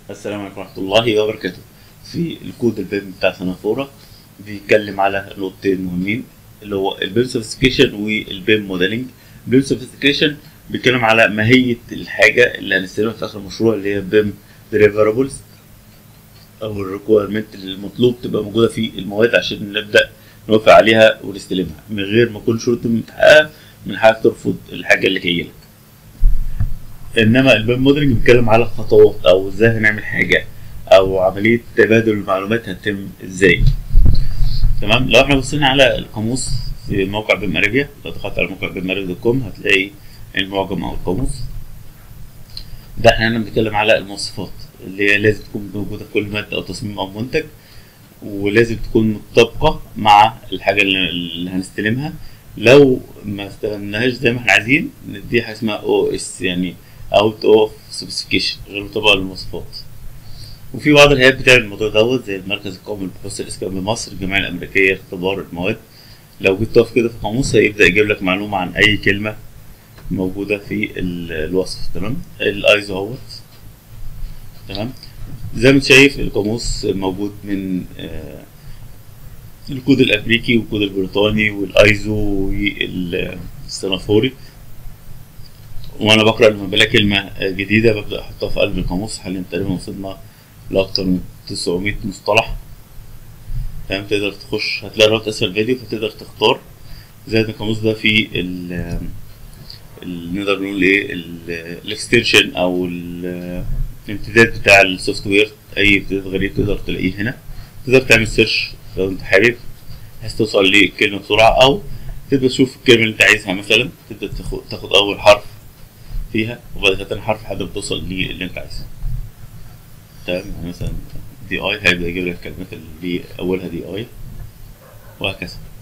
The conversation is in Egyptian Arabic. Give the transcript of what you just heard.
السلام عليكم ورحمة الله وبركاته في الكود البيم بتاع سنافورا بيتكلم على نقطتين مهمين اللي هو البيم سوفيستيكيشن والبيم موديلنج البيم سوفيستيكيشن بيتكلم على ماهية الحاجة اللي هنستخدمها في آخر المشروع اللي هي بيم deliverables أو الريكويرمنت المطلوب تبقى موجودة في المواد عشان نبدأ نوافق عليها ونستلمها من غير ما تكون شروط متحققة من حاجة ترفض الحاجة اللي جاية لك انما البيم موديلنج بيتكلم على خطوات او ازاي هنعمل حاجه او عمليه تبادل المعلومات هتتم ازاي تمام لو احنا بصينا على القاموس في موقع بيم اريبيا لو دخلت على موقع بيم اريبيا دوت كوم هتلاقي المعجم او القاموس ده احنا هنا بنتكلم على المواصفات اللي هي لازم تكون موجوده في كل ماده او تصميم او منتج ولازم تكون متطابقه مع الحاجه اللي, اللي هنستلمها لو ما استلمناهاش زي ما احنا عايزين ندي حاجه اسمها او اس يعني اوت اوف سبيسيفيكيشن غير مطابقه للمواصفات وفي بعض الهيئات بتعمل الموضوع دوت زي المركز القومي للبحوث الاسكان بمصر الجمعيه الامريكيه لاختبار المواد لو جيت تقف كده في القاموس هيبدا يجيب لك معلومه عن اي كلمه موجوده في الوصف تمام الايزو اهوت تمام زي ما انت شايف القاموس موجود من آه الكود الامريكي والكود البريطاني والايزو والسنافوري وانا بقرا لما بلاقي كلمه جديده ببدا احطها في قلب القاموس حاليا تقريبا وصلنا لاكتر من 900 مصطلح تمام تقدر تخش هتلاقي رابط اسفل الفيديو فتقدر تختار زائد القاموس ده فيه ال نقدر نقول ايه الاكستنشن او الامتداد بتاع السوفت وير اي امتداد غريب تقدر تلاقيه هنا تقدر تعمل سيرش لو انت حابب بحيث توصل للكلمه بسرعه او تبدا تشوف الكلمه اللي انت عايزها مثلا تبدا تاخد تاخد اول حرف فيها وبعد كده تاني حرف لحد ما توصل للي انت عايزه تمام يعني مثلا دي اي هيبدا يجيب لك الكلمات اللي اولها دي اي وهكذا